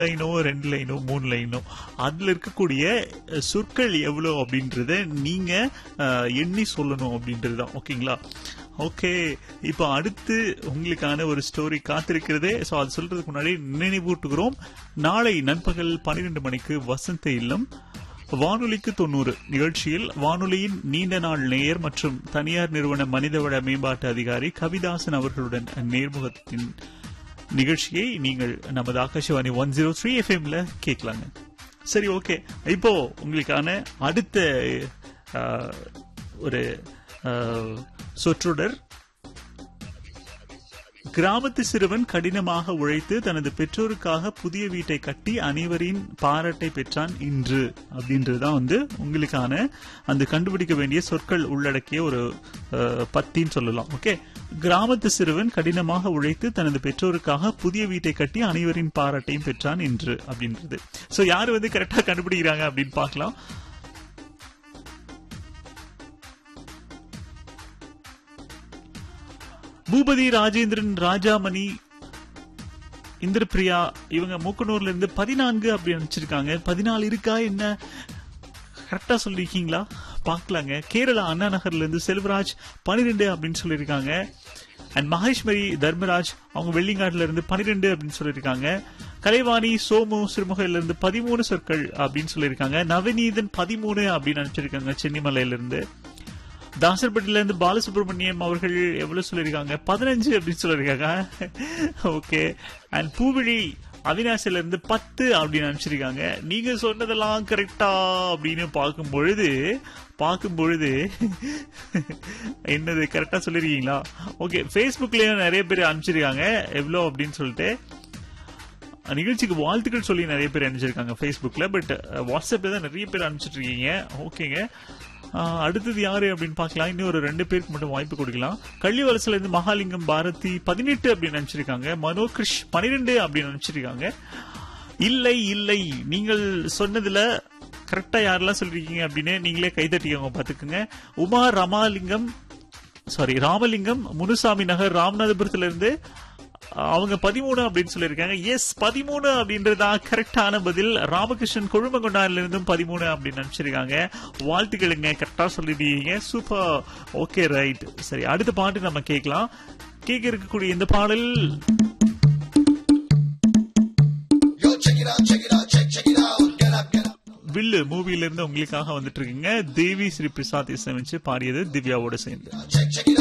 லைனோ ரெண்டு லைனோ மூணு லைனோ அதுல இருக்கக்கூடிய அஹ், சொற்கள் எவ்வளவு அப்படின்றத நீங்க அஹ், எண்ணி சொல்லணும் அப்படின்றது தான் ஓகேங்களா ஓகே இப்போ அடுத்து உங்களுக்கான ஒரு ஸ்டோரி காத்திருக்கிறதே ஸோ அது சொல்றதுக்கு முன்னாடி நினைவூட்டுகிறோம் நாளை நண்பகல் பன்னிரெண்டு மணிக்கு வசந்த இல்லம் வானொலிக்கு தொண்ணூறு நிகழ்ச்சியில் வானொலியின் நீண்ட நாள் நேயர் மற்றும் தனியார் நிறுவன மனிதவள மேம்பாட்டு அதிகாரி கவிதாசன் அவர்களுடன் நேர்முகத்தின் நிகழ்ச்சியை நீங்கள் நமது ஆகாஷவாணி ஒன் ஜீரோ த்ரீ எஃப்எம்ல கேட்கலாங்க சரி ஓகே இப்போ உங்களுக்கான அடுத்த ஆஹ், ஒரு ஆஹ், சொற்றொடர் கிராமத்து சிறுவன் கடினமாக உழைத்து தனது பெற்றோருக்காக புதிய வீட்டை கட்டி அனைவரின் பாராட்டை பெற்றான் இன்று அப்படின்றதுதான் வந்து உங்களுக்கான அந்த கண்டுபிடிக்க வேண்டிய சொற்கள் உள்ளடக்கிய ஒரு அஹ், பத்தின்னு சொல்லலாம் ஓகே கிராமத்து சிறுவன் கடினமாக உழைத்து தனது பெற்றோருக்காக புதிய வீட்டை கட்டி அனைவரின் பாராட்டையும் பெற்றான் இன்று அப்படின்றது சோ யார் வந்து கரெக்டா கண்டுபிடிக்கிறாங்க அப்படின்னு பார்க்கலாம் பூபதி ராஜேந்திரன் ராஜாமணி இந்திரபிரியா இவங்க மூக்கனூர்ல இருந்து பதினான்கு அப்படி அனுப்பிச்சிருக்காங்க பதினாலு இருக்கா என்ன கரெக்டா சொல்லிருக்கீங்களா பார்க்கலாங்க கேரளா அண்ணா நகர்ல இருந்து செல்வராஜ் பனிரெண்டு அப்படின்னு சொல்லியிருக்காங்க அண்ட் மகேஸ்வரி தர்மராஜ் அவங்க வெள்ளிங்காட்டுல இருந்து பனிரெண்டு அப்படின்னு சொல்லியிருக்காங்க கலைவாணி சோமு சிறுமுகையில இருந்து பதிமூணு சொற்கள் அப்படின்னு சொல்லியிருக்காங்க நவநீதன் பதிமூணு அப்படின்னு அனுப்பிச்சிருக்காங்க சென்னிமலையில இருந்து தாசர்பட்டில இருந்து பாலசுப்ரமணியம் அவர்கள் எவ்வளவு சொல்லியிருக்காங்க பதினஞ்சு அப்படின்னு சொல்லியிருக்காங்க ஓகே அண்ட் பூவிழி அவினாசில இருந்து பத்து அப்படின்னு அனுப்பிச்சிருக்காங்க நீங்க சொன்னதெல்லாம் கரெக்டா அப்படின்னு பார்க்கும் பொழுது பார்க்கும் பொழுது என்னது கரெக்டா சொல்லிருக்கீங்களா ஓகே ஃபேஸ்புக்லயும் நிறைய பேர் அனுப்பிச்சிருக்காங்க எவ்வளோ அப்படின்னு சொல்லிட்டு நிகழ்ச்சிக்கு வாழ்த்துக்கள் சொல்லி நிறைய பேர் அனுப்பிச்சிருக்காங்க ஃபேஸ்புக்ல பட் வாட்ஸ்அப்ல தான் நிறைய பேர் அனுப்பிச்சிட்டு இருக்கீங்க ஓகேங்க ஆஹ், அடுத்தது யாரு அப்படின்னு பார்க்கலாம் இன்னும் ஒரு ரெண்டு பேருக்கு மட்டும் வாய்ப்பு கொடுக்கலாம் கள்ளிவலசுல இருந்து மகாலிங்கம் பாரதி பதினெட்டு அப்படின்னு அனுப்பிச்சிருக்காங்க மனோகிருஷ் பனிரெண்டு அப்படின்னு அனுப்பிச்சிருக்காங்க இல்லை இல்லை நீங்கள் சொன்னதுல கரெக்டா யாரெல்லாம் சொல்லிருக்கீங்க அப்படின்னு நீங்களே கைதட்டிக்கோங்க பாத்துக்குங்க உமா ரமாலிங்கம் சாரி ராமலிங்கம் முனுசாமி நகர் ராமநாதபுரத்துல இருந்து அவங்க பதிமூணு அப்படின்னு சொல்லியிருக்காங்க எஸ் பதிமூணு அப்படின்றதான் கரெக்டான பதில் ராமகிருஷ்ணன் கொழுமங்கொண்டாரில இருந்தும் பதிமூணு அப்படின்னு நினைச்சிருக்காங்க வாழ்த்துக்களுங்க கரெக்டா சொல்லிட்டீங்க சூப்பர் ஓகே ரைட் சரி அடுத்த பாட்டு நம்ம கேட்கலாம் கேட்க இருக்கக்கூடிய இந்த பாடல் Yo, check it out, check it out, check, check it out. Get up, get up. வில்லு மூவில இருந்து உங்களுக்காக வந்துட்டு இருக்கீங்க தேவி ஸ்ரீ பிரசாத் இசையமைச்சு பாடியது திவ்யாவோட சேர்ந்து Check, check it out.